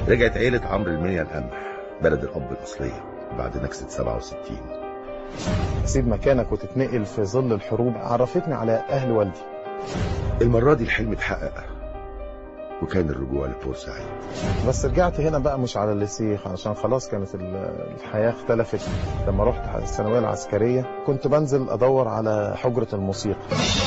رجعت عيلة عمرو المنيا القمح بلد الأب الأصلية بعد نكسة 67 تسيب مكانك وتتنقل في ظل الحروب عرفتني على أهل والدي المرة دي الحلم اتحقق وكان الرجوع لبورسعيد بس رجعت هنا بقى مش على الليسيخ عشان خلاص كانت ال- الحياة اختلفت لما رحت الثانوية العسكرية كنت بنزل أدور على حجرة الموسيقى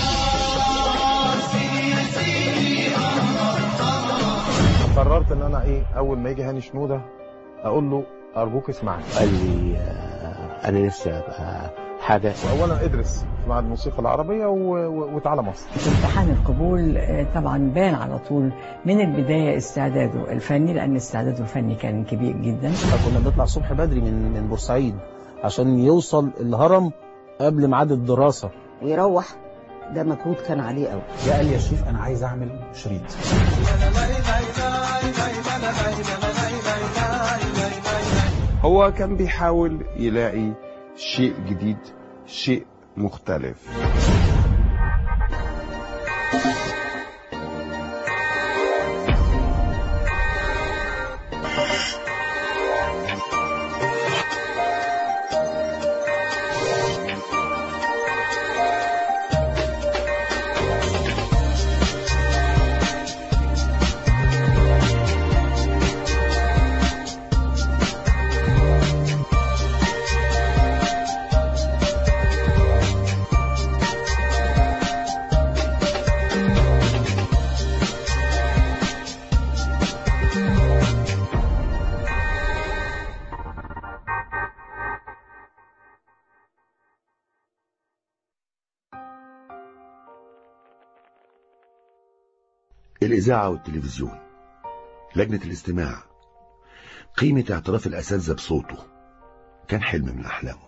قررت ان انا ايه اول ما يجي هاني شنودة اقول له ارجوك اسمعني قال لي آه، انا نفسي ابقى حاجه اولا ادرس في معهد الموسيقى العربية و... و... وتعالى مصر في امتحان القبول آه، طبعا بان على طول من البداية استعداده الفني لأن استعداده الفني كان كبير جدا كنا بنطلع الصبح بدري من من بورسعيد عشان يوصل الهرم قبل ميعاد الدراسه ويروح ده مجهود كان عليه قوي جه قال لي يا شريف انا عايز اعمل شريط هو كان بيحاول يلاقي شيء جديد شيء مختلف الإذاعة والتلفزيون لجنة الاستماع قيمة اعتراف الأساتذة بصوته كان حلم من أحلامه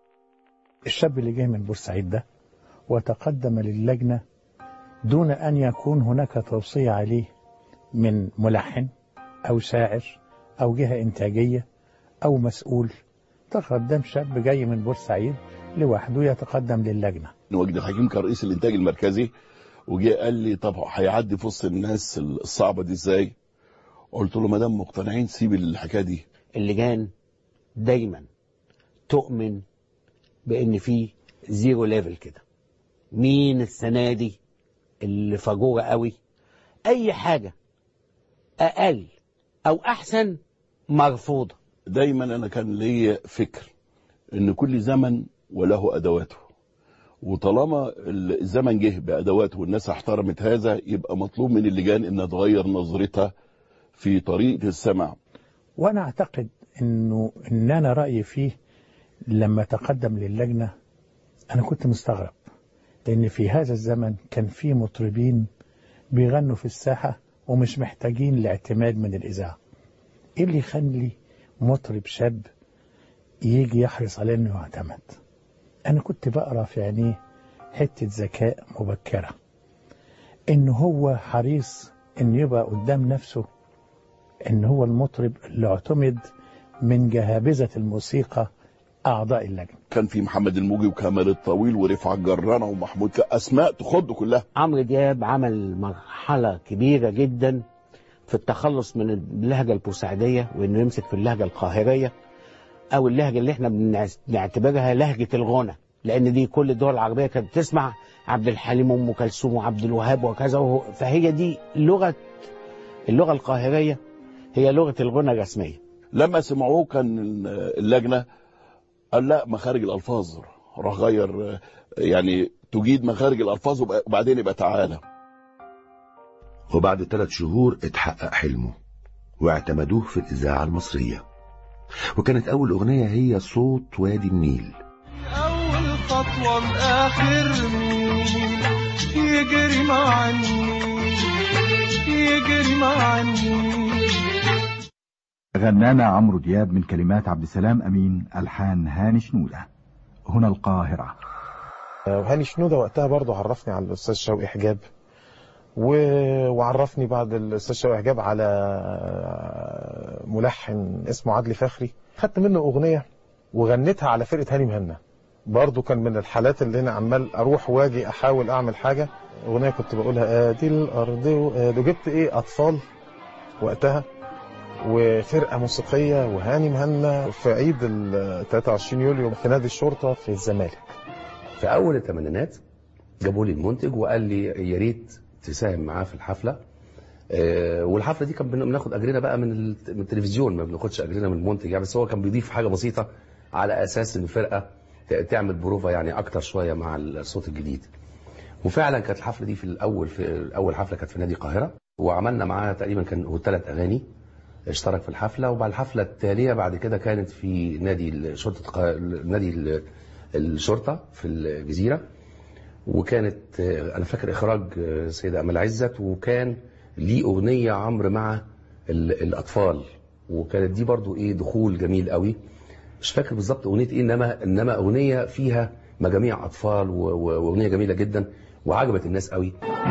الشاب اللي جاي من بورسعيد ده وتقدم للجنة دون أن يكون هناك توصية عليه من ملحن أو شاعر أو جهة إنتاجية أو مسؤول تقدم شاب جاي من بورسعيد لوحده يتقدم للجنة وجدي الحكيم كان رئيس الانتاج المركزي وجه قال لي طب هيعدي في وسط الناس الصعبه دي ازاي؟ قلت له ما دام مقتنعين سيب الحكايه دي اللجان دايما تؤمن بان في زيرو ليفل كده مين السنه دي اللي فجوره قوي اي حاجه اقل او احسن مرفوضه دايما انا كان ليا فكر ان كل زمن وله ادواته وطالما الزمن جه بادواته والناس احترمت هذا يبقى مطلوب من اللجان انها تغير نظرتها في طريقه السمع وأنا أعتقد إنه إن أنا رأيي فيه لما تقدم للجنة أنا كنت مستغرب لأن في هذا الزمن كان في مطربين بيغنوا في الساحة ومش محتاجين لاعتماد من الإذاعة إيه اللي يخلي مطرب شاب يجي يحرص على إنه يعتمد أنا كنت بقرا في عينيه حتة ذكاء مبكرة إن هو حريص إن يبقى قدام نفسه إن هو المطرب اللي اعتمد من جهابذة الموسيقى أعضاء اللجنة كان في محمد الموجي وكمال الطويل ورفعت جرانه ومحمود ك- اسماء تخض كلها عمرو دياب عمل مرحله كبيره جدا في التخلص من اللهجه البورسعيديه وانه يمسك في اللهجه القاهريه او اللهجه اللي احنا بنعس- بنعتبرها لهجه الغنى لان دي كل الدول العربيه كانت بتسمع عبد الحليم وام كلثوم وعبد الوهاب وكذا وهو فهي دي لغه اللغه القاهريه هي لغه الغنى الرسميه لما سمعوه كان اللجنه قال لا مخارج الالفاظ راح غير يعني تجيد مخارج الالفاظ وبقى- وبعدين يبقى تعالى وبعد ثلاث شهور اتحقق حلمه واعتمدوه في الإذاعة المصرية وكانت أول أغنية هي صوت وادي النيل أول خطوة لآخر مين يجري مع النيل يجري مع النيل غنانا عمرو دياب من كلمات عبد السلام أمين ألحان هاني شنودة هنا القاهرة وهاني شنودة وقتها برضه عرفني على الأستاذ شوقي حجاب و... وعرفني بعد الأستاذ شوقي حجاب على ملحن اسمه عدلي فخري خدت منه أغنية وغنيتها على فرقة هاني مهنا برضه كان من الحالات اللي هنا عمال أروح واجي أحاول أعمل حاجة أغنية كنت بقولها آدي الأرض وآدي وجبت إيه أطفال وقتها وفرقه موسيقيه وهاني مهنا في عيد ال 23 يوليو في نادي الشرطه في الزمالك في اول الثمانينات جابوا لي المنتج وقال لي يا ريت تساهم معاه في الحفله آه، والحفله دي كان بن- بناخد اجرنا بقى من ال- من التلفزيون ما بناخدش اجرنا من المنتج يعني بس هو كان بيضيف حاجه بسيطه على اساس ان الفرقه ت- تعمل بروفا يعني اكتر شويه مع الصوت الجديد وفعلا كانت الحفله دي في الاول في اول حفله كانت في نادي القاهره وعملنا معاها تقريبا كان ثلاث اغاني اشترك في الحفله وبعد الحفله التاليه بعد كده كانت في نادي شرطه القا- نادي ال- الشرطه في الجزيره وكانت آه، انا فاكر اخراج آه، السيده امل عزت وكان ليه اغنيه عمرو مع ال- الاطفال وكانت دي برضو ايه دخول جميل قوي مش فاكر بالظبط اغنيه ايه انما انما اغنيه فيها مجاميع اطفال و- و- واغنيه جميله جدا وعجبت الناس قوي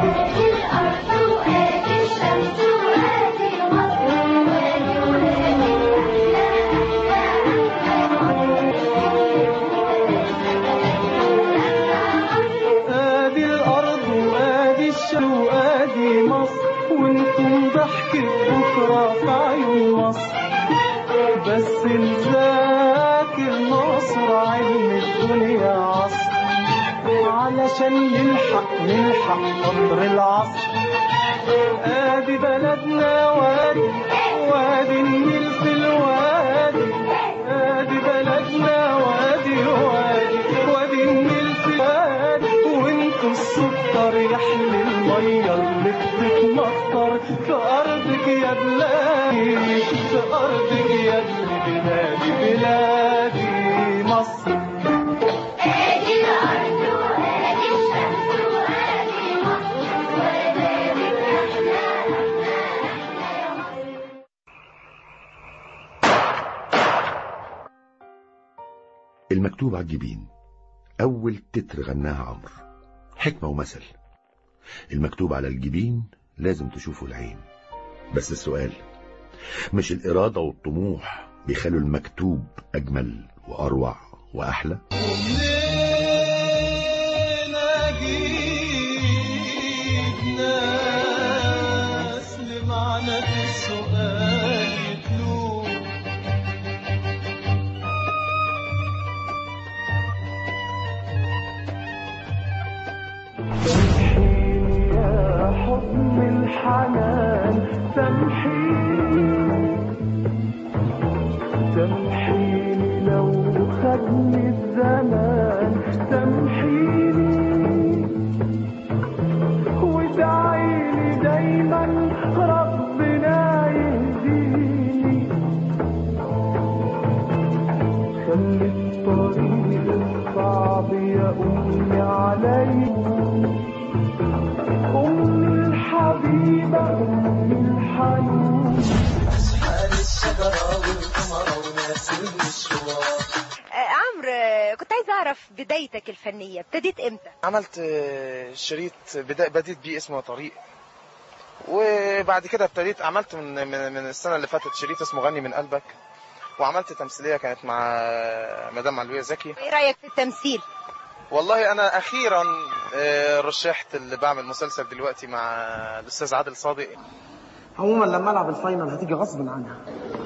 ادي الارض وادي الشمس وادي مصر وانتم ضحكة بكرة في عيون مصر بس نذاكر مصر علم الدنيا عصر علشان نلحق نلحق قطر العصر ادي بلدنا وادي وادي النيل في الوادي ادي بلدنا وادي وادي وادي النيل في الوادي وانتوا السكر يحلي الميه اللي بتتمطر في ارضك يا بلادي في ارضك يا بلادي بلادي مصر ادي الارض وادي الشمس وادي المكتوب على الجبين أول تتر غناها عمرو حكمة ومثل المكتوب على الجبين لازم تشوفه العين بس السؤال مش الإرادة والطموح بيخلوا المكتوب أجمل وأروع وأحلى ناس لمعنى السؤال يتلوه سامحيني يا حضن الحنان سامحيني سامحيني لو خدني الزمان سامحيني وادعيلي دايما ربنا يهديني خلي الطريق الصعب يا أمي علي أمي الحبيبة أمي الحنون أسحار الشجرة والقمر وناس المشوار آه، عمرو آه، كنت عايز اعرف بدايتك الفنيه ابتديت امتى عملت آه، شريط بدا بديت بيه اسمه طريق وبعد كده ابتديت عملت من من من السنه اللي فاتت شريط اسمه غني من قلبك وعملت تمثيليه كانت مع مدام علويه زكي ايه رايك في التمثيل والله انا اخيرا آه، رشحت اللي بعمل مسلسل دلوقتي مع الاستاذ عادل صادق عموما لما العب الفاينل هتيجي غصب عنها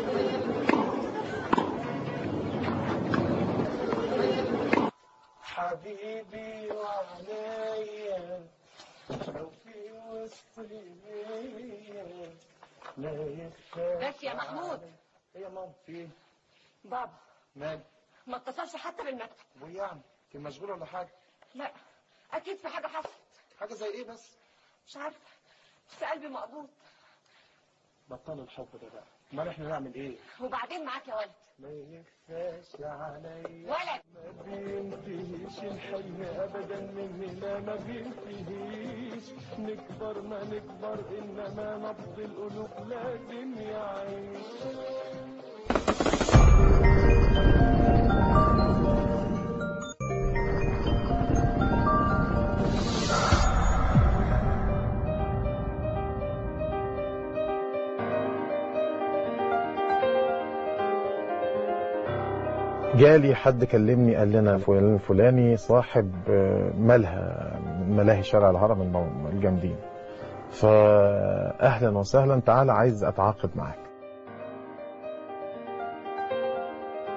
حبيبي وعليا لو في وسط ليا لا يخفى بس يا محمود ايه يا ماما في ايه؟ بابا مال ما اتصلش حتى بالمكتب وايه يعني كان مشغول ولا حاجه لا اكيد في حاجه حصلت حاجه زي ايه بس مش عارفه بس قلبي مقبوض بطلوا الحب ده بقى امال احنا نعمل ايه وبعدين معاك يا ولد ما يخفاش عليا ولد ما بينتهيش الحلم ابدا من هنا ما بينتهيش نكبر ما نكبر انما نبض القلوب لازم يعيش جالي حد كلمني قال لنا فلان الفلاني صاحب آه، ملهى من ملاهي شارع الهرم المو- الجامدين فاهلا وسهلا تعالى عايز اتعاقد معاك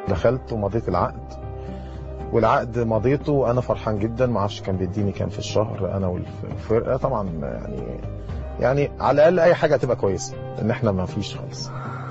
دخلت ومضيت العقد والعقد مضيته وانا فرحان جدا ما اعرفش كان بيديني كام في الشهر انا والفرقه طبعا يعني يعني على الاقل اي حاجه تبقى كويسه ان احنا ما فيش خالص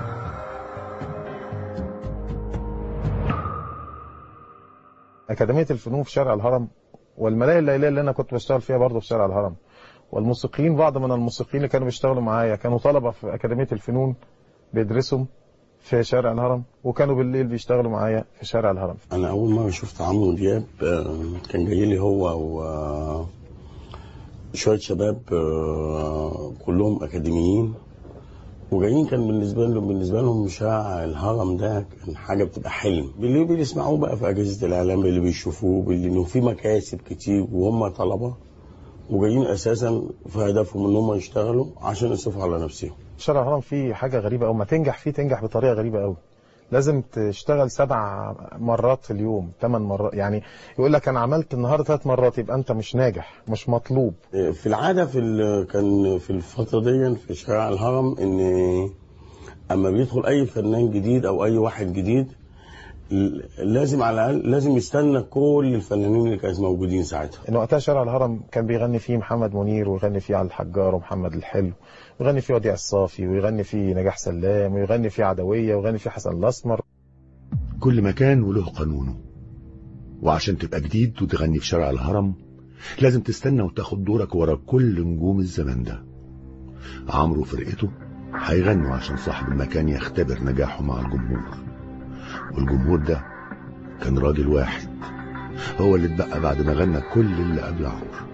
أكاديمية الفنون في شارع الهرم والملاهي الليلية اللي أنا كنت بشتغل فيها برضه في شارع الهرم والموسيقيين بعض من الموسيقيين اللي كانوا بيشتغلوا معايا كانوا طلبة في أكاديمية الفنون بيدرسوا في شارع الهرم وكانوا بالليل بيشتغلوا معايا في شارع الهرم انا اول مره شفت عمرو دياب آه، كان جاي لي هو و شويه شباب آه، كلهم اكاديميين وجايين كان بالنسبه لهم بالنسبه لهم شارع الهرم ده كان حاجه بتبقى حلم باللي بيسمعوه بقى في اجهزه الاعلام اللي بيشوفوه باللي انه في مكاسب كتير وهم طلبه وجايين اساسا في هدفهم ان هم يشتغلوا عشان يصرفوا على نفسهم شارع الهرم فيه حاجة غريبة أو ما تنجح فيه تنجح بطريقة غريبة أوي لازم تشتغل سبع مرات في اليوم ثمان مرات يعني يقول لك انا عملت النهارده ثلاث مرات يبقى انت مش ناجح مش مطلوب في العاده في ال- كان في الفتره دي في شارع الهرم ان اما بيدخل اي فنان جديد او اي واحد جديد ل- لازم على الاقل لازم يستنى كل الفنانين اللي كانوا موجودين ساعتها ان وقتها شارع الهرم كان بيغني فيه محمد منير ويغني فيه علي الحجار ومحمد الحلو ويغني فيه وديع الصافي ويغني فيه نجاح سلام ويغني فيه عدويه ويغني فيه حسن الاسمر كل مكان وله قانونه وعشان تبقى جديد وتغني في شارع الهرم لازم تستنى وتاخد دورك ورا كل نجوم الزمان ده عمرو وفرقته هيغنوا عشان صاحب المكان يختبر نجاحه مع الجمهور والجمهور ده كان راجل واحد هو اللي اتبقى بعد ما غنى كل اللي قبل عمرو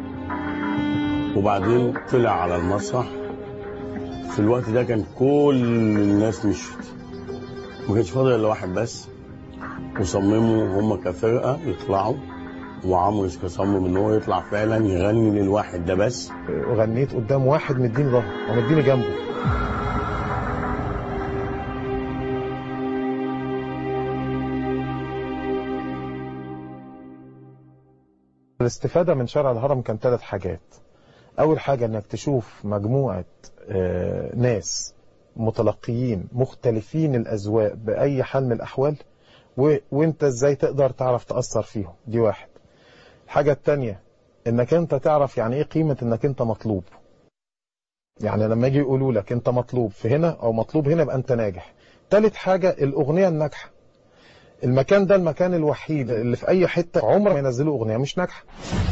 وبعدين طلع على المسرح في الوقت ده كان كل الناس مشت ما كانش فاضل الا واحد بس وصمموا هم كفرقه يطلعوا وعمرو صمم ان هو يطلع فعلا يغني للواحد ده بس وغنيت قدام واحد مديني ظهر ومديني جنبه الاستفادة من شارع الهرم كان ثلاث حاجات أول حاجة إنك تشوف مجموعة آه، ناس متلقيين مختلفين الأذواق بأي حال من الأحوال و... وانت ازاي تقدر تعرف تأثر فيهم دي واحد الحاجة التانية انك انت تعرف يعني ايه قيمة انك انت مطلوب يعني لما يجي يقولوا لك انت مطلوب في هنا او مطلوب هنا يبقى انت ناجح تالت حاجة الاغنية الناجحة المكان ده المكان الوحيد اللي في اي حتة عمر ما ينزلوا اغنية مش ناجحة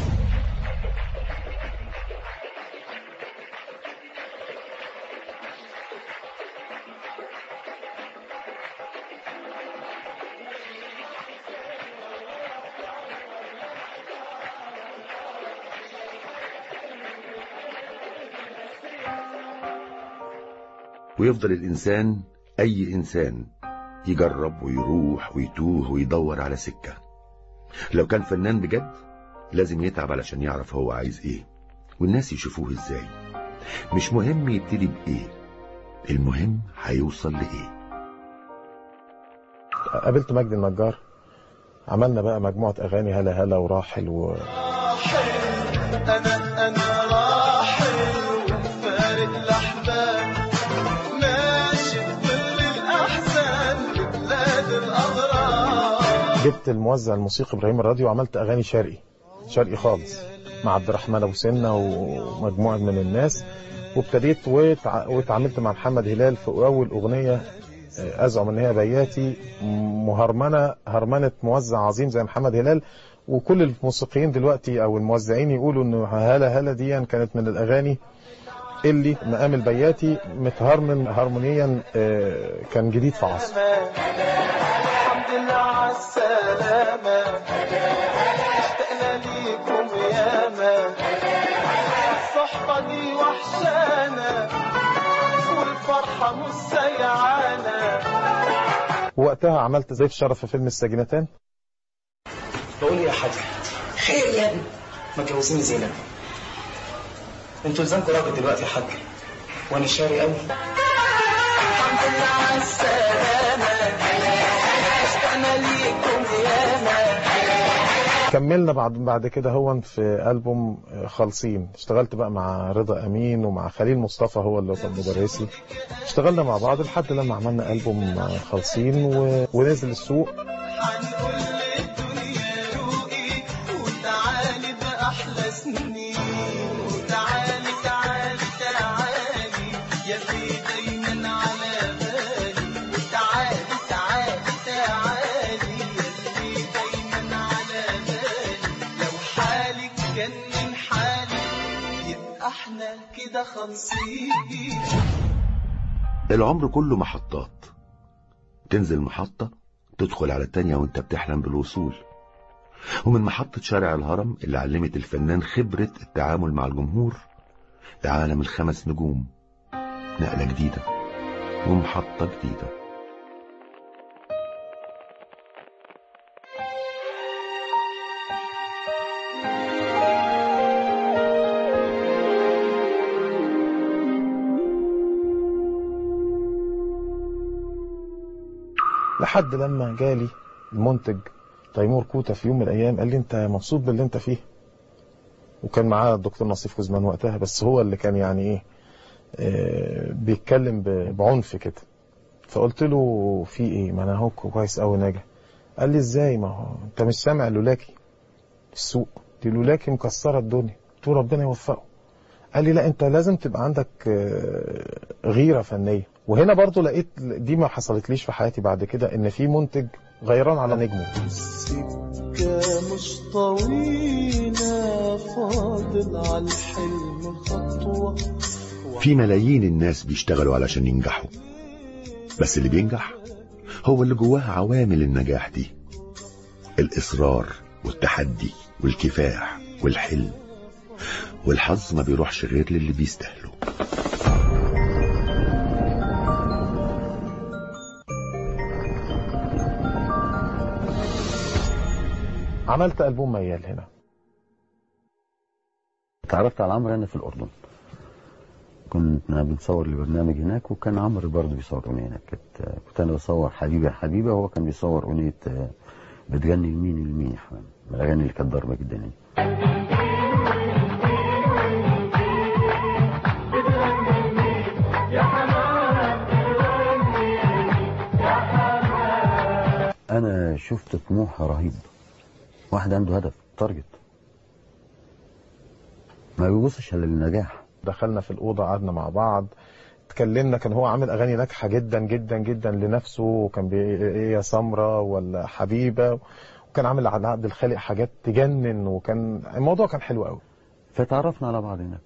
ويفضل الإنسان أي إنسان يجرب ويروح ويتوه ويدور على سكة لو كان فنان بجد لازم يتعب علشان يعرف هو عايز ايه والناس يشوفوه ازاي مش مهم يبتدي بايه المهم هيوصل لايه قابلت مجدي النجار عملنا بقى مجموعة أغاني هلا هلا وراحل و... انا انا راحل وفارق الاحباب ماشي بكل الاحزان ببلاد الاغراب جبت الموزع الموسيقي إبراهيم الراديو وعملت أغاني شرقي شرقي خالص مع عبد الرحمن أبو سنة ومجموعة من الناس وابتديت وتع... واتعاملت مع محمد هلال في أول أغنية أزعم إن هي بياتي مهرمنة هرمنة موزع عظيم زي محمد هلال وكل الموسيقيين دلوقتي او الموزعين يقولوا انه هلا هلا دي كانت من الاغاني اللي مقام البياتي متهرمن هارمونيا آه، كان جديد في عصر الحمد لله على السلامة اشتقنا ليكم ياما الصحبة دي وحشانا والفرحة مش سيعانا وقتها عملت ضيف شرف في فيلم السجنتان بقول يا حاج خير يا ابني ما تجوزيني زينب انتوا لزمكم راجل دلوقتي يا حاج وانا شاري قوي الحمد لله على السلامة اشتقنا ليكم ياما كملنا بعد بعد كده هو في ألبوم خالصين اشتغلت بقى مع رضا أمين ومع خليل مصطفى هو اللي كان مدرسي اشتغلنا مع بعض لحد لما عملنا ألبوم خالصين و... ونزل السوق وتعالي بأحلى سنين وتعالي تعالي تعالي يا اللي دايما على بالي وتعالي تعالي تعالي يا اللي دايما على بالي لو حالك كان من حالي يبقى احنا كده خالصين العمر كله محطات تنزل محطة تدخل على التانية وانت بتحلم بالوصول ومن محطة شارع الهرم اللي علمت الفنان خبرة التعامل مع الجمهور لعالم الخمس نجوم نقلة جديدة ومحطة جديدة لحد لما جالي المنتج تيمور كوتا في يوم من الايام قال لي انت مبسوط باللي انت فيه وكان معاه الدكتور نصيف كوزمان وقتها بس هو اللي كان يعني ايه آه، بيتكلم ب- بعنف كده فقلت له في ايه ما انا اهو كويس قوي ناجح قال لي ازاي ما هو انت مش سامع لولاكي السوق دي لولاكي مكسره الدنيا قلت له ربنا يوفقه قال لي لا انت لازم تبقى عندك آه، غيره فنيه وهنا برضو لقيت دي ما حصلتليش في حياتي بعد كده ان في منتج غيران على نجمه سكة مش طويلة فاضل على الحلم خطوة في ملايين الناس بيشتغلوا علشان ينجحوا بس اللي بينجح هو اللي جواه عوامل النجاح دي الإصرار والتحدي والكفاح والحلم والحظ ما بيروحش غير للي بيستاهلوا عملت ألبوم ميال هنا تعرفت على عمرو انا في الاردن كنا بنصور لبرنامج هناك وكان عمرو برضه بيصور اغنيه هناك كنت كنت انا بصور حبيبي يا حبيبه وهو كان بيصور اغنيه آه، بتغني لمين لمين يا حمام من الاغاني اللي كانت ضاربه جدا يعني انا شفت طموح رهيب واحد عنده هدف تارجت ما بيبصش على النجاح دخلنا في الأوضة قعدنا مع بعض اتكلمنا كان هو عامل أغاني ناجحة جدا جدا جدا لنفسه وكان بي إيه يا سمرة ولا حبيبة وكان عامل على عبد الخالق حاجات تجنن وكان الموضوع كان حلو قوي فتعرفنا على بعض هناك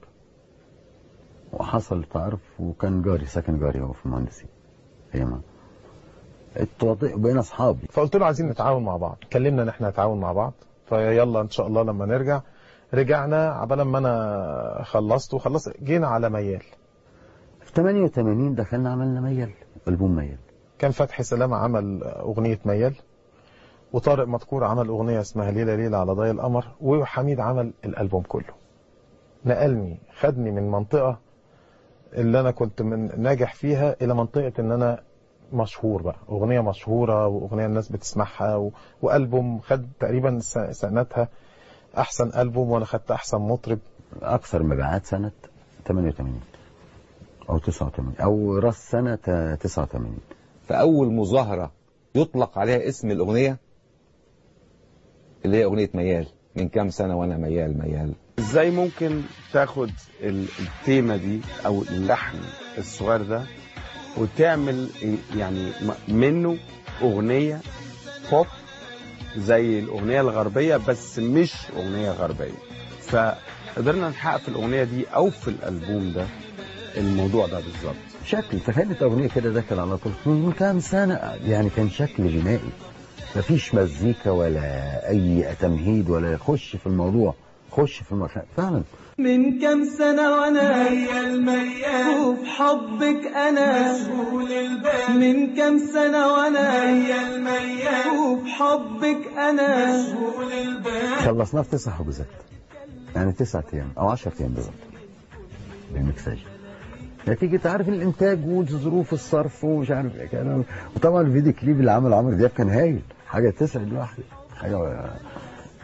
وحصل تعرف وكان جاري ساكن جاري هو في المهندسين ايامها اتوضي بقينا اصحاب فقلت له عايزين نتعاون مع بعض كلمنا ان احنا نتعاون مع بعض فيلا ان شاء الله لما نرجع رجعنا عبال ما انا خلصت وخلصت جينا على ميال في 88 دخلنا عملنا ميال البوم ميال كان فتحي سلامة عمل أغنية ميال وطارق مدكور عمل أغنية اسمها ليلة ليلة على ضي القمر وحميد عمل الألبوم كله نقلني خدني من منطقة اللي أنا كنت من ناجح فيها إلى منطقة إن أنا مشهور بقى أغنية مشهورة وأغنية الناس بتسمعها و... وألبوم خد تقريبا س- سنتها أحسن ألبوم وأنا خدت أحسن مطرب اكثر مبيعات سنه 88 او 89 او راس سنه 89 فأول مظاهرة يطلق عليها اسم الأغنية اللي هي أغنية ميال من كام سنة وأنا ميال ميال ازاي ممكن تاخد ال- التيمة دي او اللحن الصغير ده وتعمل يعني م- منه اغنية بوب زي الاغنية الغربية بس مش اغنية غربية فقدرنا نحقق في الاغنية دي او في الالبوم ده الموضوع ده بالظبط شكل تخيلت اغنيه كده داخل على طول من كام سنه يعني كان شكل غنائي مفيش مزيكا ولا اي تمهيد ولا يخش في الموضوع خش في الموضوع فعلا من كام سنة وانا ميال ميال وفي حبك انا مشغول البال من كام سنة وانا ميال ميال وفي حبك انا مشغول البال خلصناه في تسع حجوزات يعني تسعة ايام او 10 ايام بالظبط بالمكساج نتيجة عارف الانتاج وظروف الصرف ومش عارف ايه كان وطبعا الفيديو كليب اللي عمله عمرو دياب كان هايل حاجة تسعد الواحد حاجة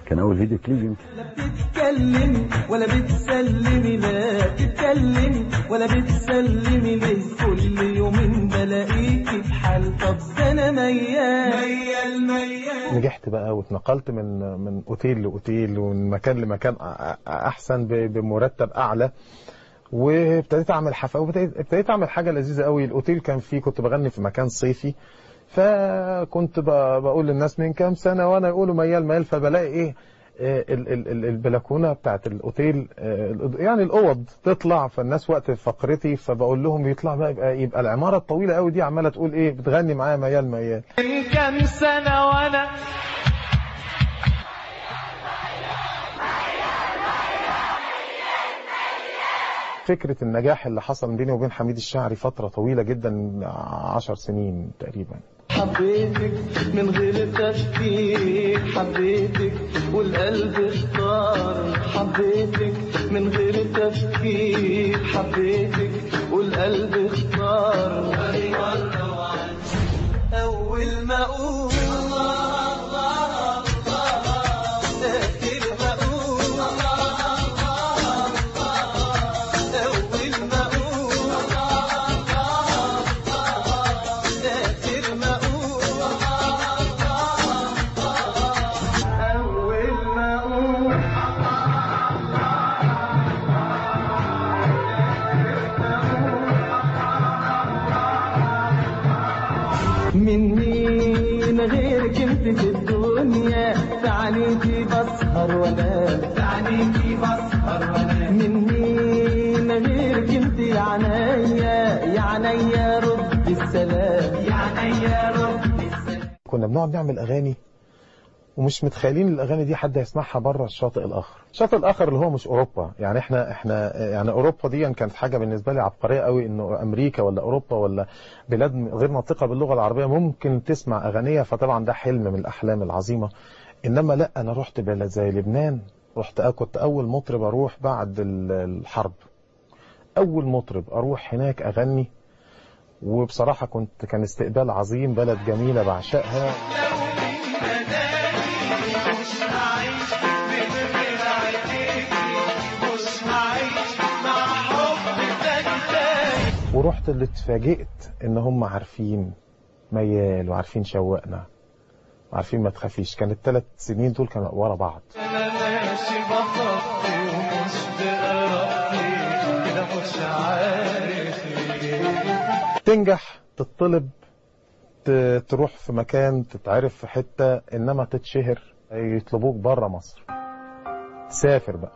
كان اول فيديو كليب يمكن بتتكلمي ولا بتسلمي لا بتتكلمي ولا بتسلمي ليه كل يومين بلاقيكي بحال طب ده انا ميال ميال ميال نجحت بقى واتنقلت من من اوتيل لاوتيل ومن مكان لمكان أ- أ- احسن ب- بمرتب اعلى وابتديت اعمل حفله وابتديت ابتديت اعمل حاجه لذيذه قوي الاوتيل كان فيه كنت بغني في مكان صيفي فكنت ب- بقول للناس من كام سنه وانا يقولوا ميال ميال فبلاقي ايه آه، ال- ال- ال- البلكونه بتاعت الاوتيل آه، الأوض- يعني الاوض تطلع فالناس وقت فقرتي فبقول لهم يطلع بقى يبقى, يبقى العماره الطويله قوي دي عماله تقول ايه بتغني معايا ميال ميال من كام سنة وانا فكرة النجاح اللي حصل بيني وبين حميد الشاعري فترة طويلة جدا عشر سنين تقريبا حبيتك من غير تفكير حبيتك والقلب اختار حبيتك من غير تفكير حبيتك والقلب اختار أول ما أقول آخر ما أقول أول ما أقول آخر ما أقول أول ما أقول من مين غيرك انت في الدنيا تعنيكي بسهر وانام تعنيكي بسهر وانام من مين غيرك انت يا عينيا يا عينيا رد السلام يا عينيا رد كنا بنقعد نعمل اغاني ومش متخيلين الاغاني دي حد هيسمعها بره الشاطئ الاخر الشاطئ الاخر اللي هو مش اوروبا يعني احنا احنا يعني اوروبا دي كانت حاجه بالنسبه لي عبقريه قوي انه امريكا ولا اوروبا ولا بلاد غير ناطقه باللغه العربيه ممكن تسمع اغنيه فطبعا ده حلم من الاحلام العظيمه انما لا انا رحت بلد زي لبنان رحت كنت اول مطرب اروح بعد ال- الحرب اول مطرب اروح هناك اغني وبصراحه كنت كان استقبال عظيم بلد جميله بعشقها مش هعيش من غير عينيكي مش هعيش مع حب تاني تاني ورحت اللي اتفاجئت ان هم عارفين ميال وعارفين شوقنا وعارفين ما تخافيش كان الثلاث سنين دول كانوا ورا بعض انا ماشي بخطي ومش بقربني كده مش عارف ليه تنجح تطلب ت- تروح في مكان تتعرف في حتة انما تتشهر يطلبوك بره مصر تسافر بقى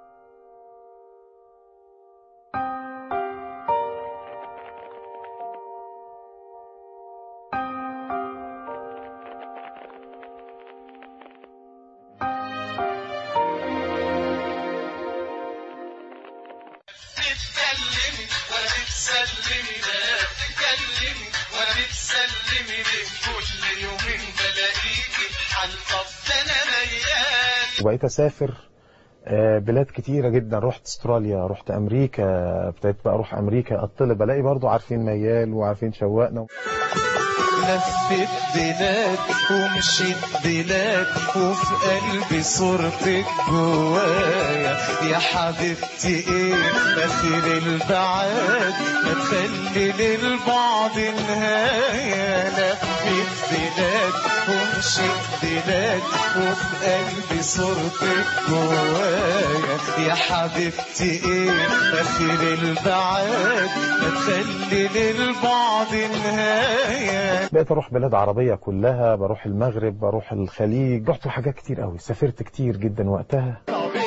بتتكلمي ولا بتسلمي لا بتتكلمي ولا بتسلمي ليه كل يومين بلاقيكي حلطة انا ميال وبقيت اسافر آه، بلاد كتيرة جدا رحت استراليا رحت امريكا ابتديت بقى اروح امريكا اطلب الاقي برضو عارفين ميال وعارفين شوقنا لفت بلاد ومشيت بلاد وفي قلبي صورتك جوايا يا حبيبتي ايه اخر البعاد ما تخلي للبعض نهاية لفت بلاد ومشيت بلاد وفي قلبي صورتك جوايا يا حبيبتي ايه اخر البعاد ما تخلي للبعض نهاية بقيت اروح بلاد عربية كلها بروح المغرب بروح الخليج رحت حاجات كتير قوي سافرت كتير جدا وقتها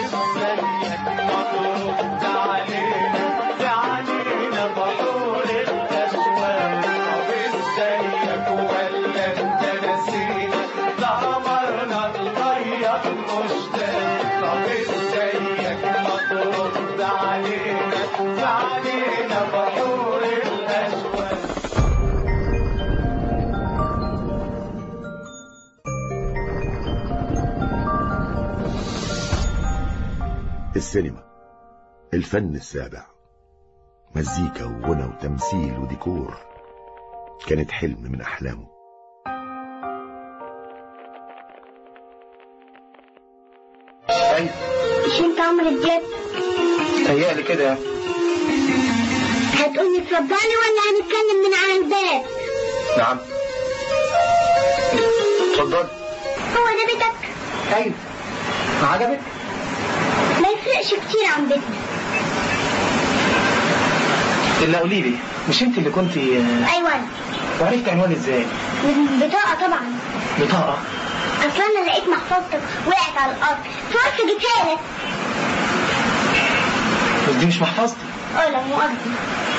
علينا بحور الأشواق السينما الفن السابع مزيكا وغنى وتمثيل وديكور كانت حلم من أحلامه ايوه مش انت عمرو دياب تهيألي كده يعني هتقولي اتفضلي ولا هنتكلم من على الباب نعم اتفضل هو ده بيتك ايوه عجبك ما يفرقش كتير عن بيتنا الا قولي لي مش انت اللي كنت ايوه انا وعرفت عنواني ازاي من بطاقة طبعا بطاقه اصلا انا لقيت محفظتك وقعت على الارض فقلت جبتها لك بس دي مش محفظتي اه لا مؤاخذة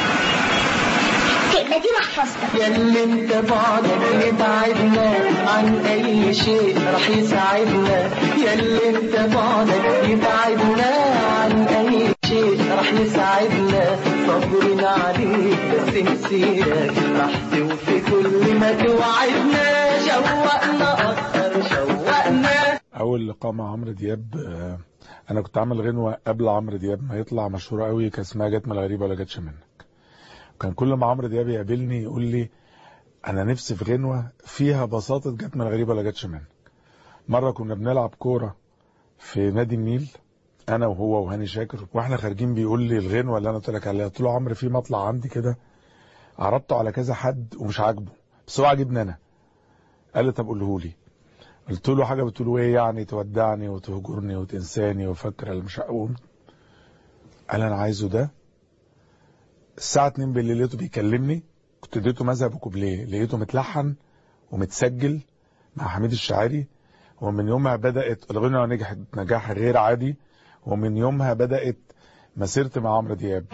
تبقى دي محفظتك ياللي انت بعدك يبعدنا عن اي شيء راح يساعدنا ياللي انت بعدك يبعدنا عن اي شيء راح يساعدنا صبرنا عليك بس مسيرك راح توفي كل ما توعدنا شوقنا اكتر شوقنا اول لقاء مع عمرو دياب آه، انا كنت عامل غنوه قبل عمرو دياب ما يطلع مشهوره قوي كان اسمها جت من الغريبه ولا جاتش منك كان كل ما عمرو دياب يقابلني يقول لي انا نفسي في غنوه فيها بساطه جت من الغريبه ولا جاتش منك مره كنا بنلعب كوره في نادي النيل انا وهو وهاني شاكر واحنا خارجين بيقول لي الغنوه اللي انا قلت لك عليها قلت له عمرو في مطلع عندي كده عرضته على كذا حد ومش عاجبه بس هو عاجبني انا قال لي طب قوله لي قلت له حاجه بتقول ايه يعني تودعني وتهجرني وتنساني وفكر اللي مش هقوم قال انا عايزه ده الساعه 2 بالليل لقيته بيكلمني كنت اديته مذهب وكوبليه لقيته متلحن ومتسجل مع حميد الشاعري ومن يومها بدات الغنى نجحت نجاح غير عادي ومن يومها بدات مسيرتي مع عمرو دياب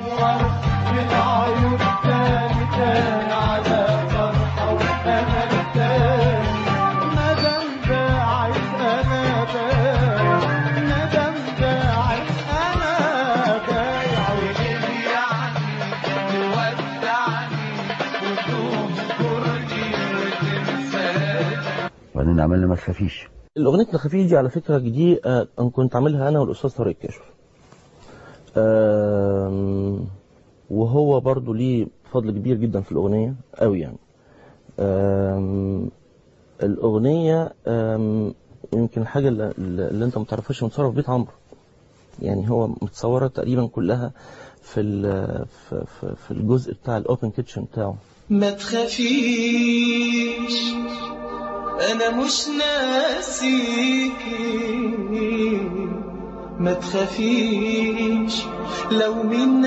وبعدين عملنا ما تخافيش الأغنية ما تخافيش دي على فكرة دي آه، أنا كنت عاملها أنا والأستاذ طارق كاشف آم، وهو برضو ليه فضل كبير جدا في الأغنية قوي يعني آم، الأغنية آم، يمكن الحاجة اللي, اللي أنت ما تعرفهاش متصورة في بيت عمرو يعني هو متصورة تقريبا كلها في ال- في, في, في الجزء بتاع الأوبن كيتشن بتاعه ما تخافيش انا مش ناسيكي ما تخافيش لو مين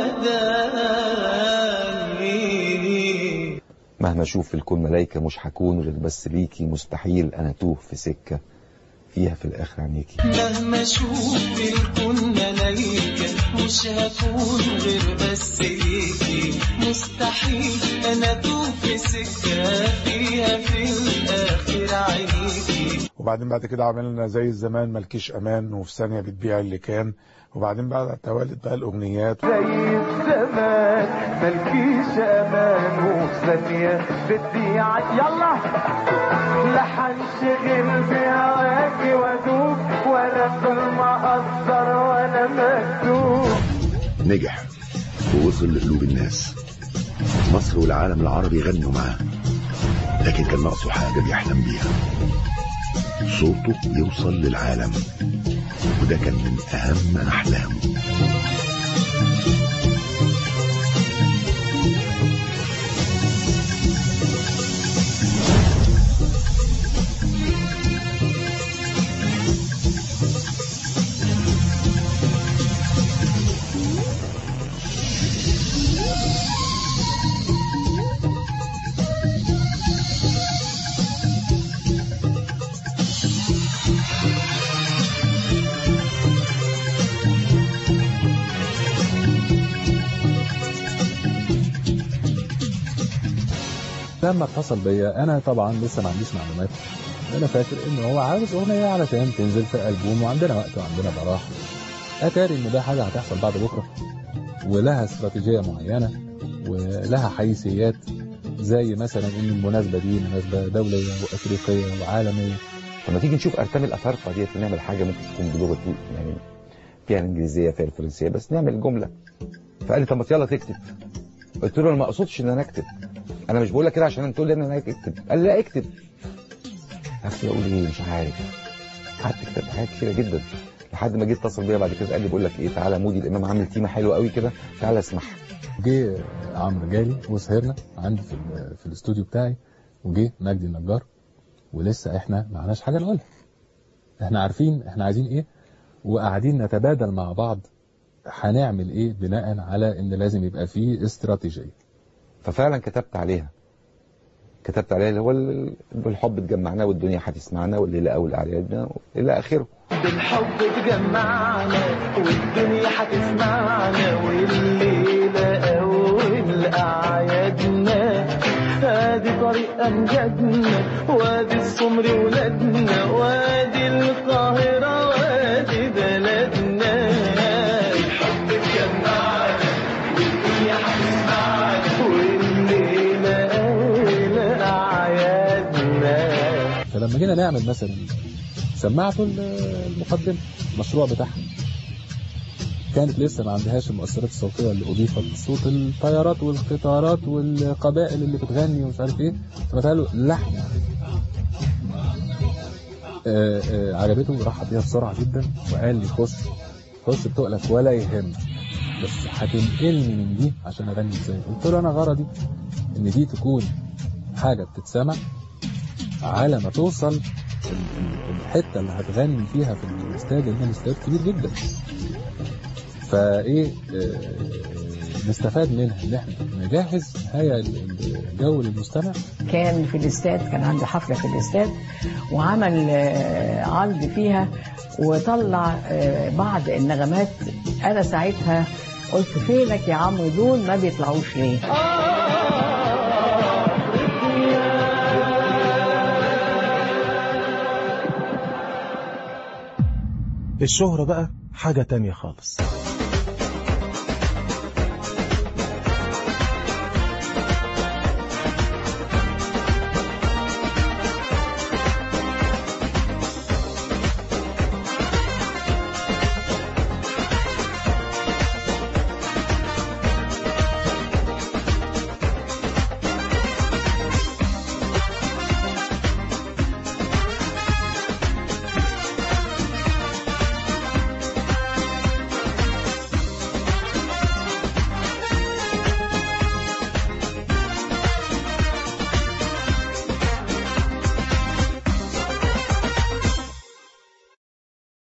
ناداني مهما اشوف في الكون ملايكة مش هكون غير بس ليكي مستحيل انا توه في سكة فيها في الاخر عينيكي مهما اشوف في الكون ملايكة مش هكون غير بس ليكي مستحيل انا اتوه في سكة فيها في الاخر عينيكي وبعدين بعد كده عملنا زي الزمان ملكيش امان وفي ثانيه بتبيع اللي كان وبعدين بعد توالت بقى الاغنيات زي الزمان ملكيش امان وفي ثانية بتضيع يلا لا هنشغل بهواكي وادوب ولا كل ما اقدر وانا مكتوب نجح ووصل لقلوب الناس مصر والعالم العربي غنوا معاه لكن كان ناقصه حاجة بيحلم بيها صوته يوصل للعالم وده كان من أهم أحلامه لما اتصل بيا انا طبعا لسه ما عنديش معلومات انا فاكر ان هو عاوز اغنيه علشان تنزل في البوم وعندنا وقت وعندنا براح اتاري ان ده حاجه هتحصل بعد بكره ولها استراتيجيه معينه ولها حيثيات زي مثلا ان المناسبه دي مناسبه دوليه وافريقيه وعالميه طب ما تيجي نشوف ارتام الافارقه ديت نعمل حاجه ممكن تكون بلغه يعني فيها الانجليزيه فيها الفرنسيه بس نعمل جمله فقال لي طب ما يلا تكتب قلت له انا ما اقصدش ان انا اكتب انا مش بقول لك كده عشان تقول لي ان انا اكتب قال لي لا اكتب عرفت اقول ايه مش عارف قعدت كتبت حاجات كتيره جدا لحد ما جه اتصل بيا بعد كده قال لي بقول لك ايه تعالى مودي الامام عامل تيمه حلوه قوي كده تعالى اسمعها جه عمرو جالي وسهرنا عندي في ال- في الاستوديو بتاعي وجه مجدي النجار ولسه احنا معناش حاجه نقولها احنا عارفين احنا عايزين ايه وقاعدين نتبادل مع بعض هنعمل ايه بناء على ان لازم يبقى فيه استراتيجيه ففعلا كتبت عليها كتبت عليها اللي هو ال- الحب اتجمعنا والدنيا هتسمعنا والليله اول اعيادنا الى اخره بالحب تجمعنا والدنيا هتسمعنا والليلة أول أعيادنا ادي طريق أمجادنا وادي السمر ولادنا وادي القاهرة وادي بلدنا الحب تجمعنا والدنيا هتسمعنا والليلة أول أعيادنا فلما جينا نعمل مثلا سمعته ال- المقدمه المشروع بتاعها كانت لسه ما عندهاش المؤثرات الصوتيه اللي اضيفت صوت الطيارات والقطارات والقبائل اللي بتغني ومش عارف ايه فقلت له لحن آه، آه، عجبته راح بيها بسرعه جدا وقال لي خش خش بتقلك ولا يهم بس هتنقلني من دي عشان اغني ازاي قلت له انا غرضي ان دي تكون حاجه بتتسمع على ما توصل ال- ال- الحته اللي هتغني فيها في الاستاد لان الاستاد كبير جدا فايه آه، نستفاد منها ان احنا نجهز هيا ال- الجو للمستمع كان في الاستاد كان عنده حفلة في الاستاد وعمل آه، عرض فيها وطلع آه، بعض النغمات أنا ساعتها قلت فينك يا عمرو دول ما بيطلعوش ليه الشهرة بقى حاجة تانية خالص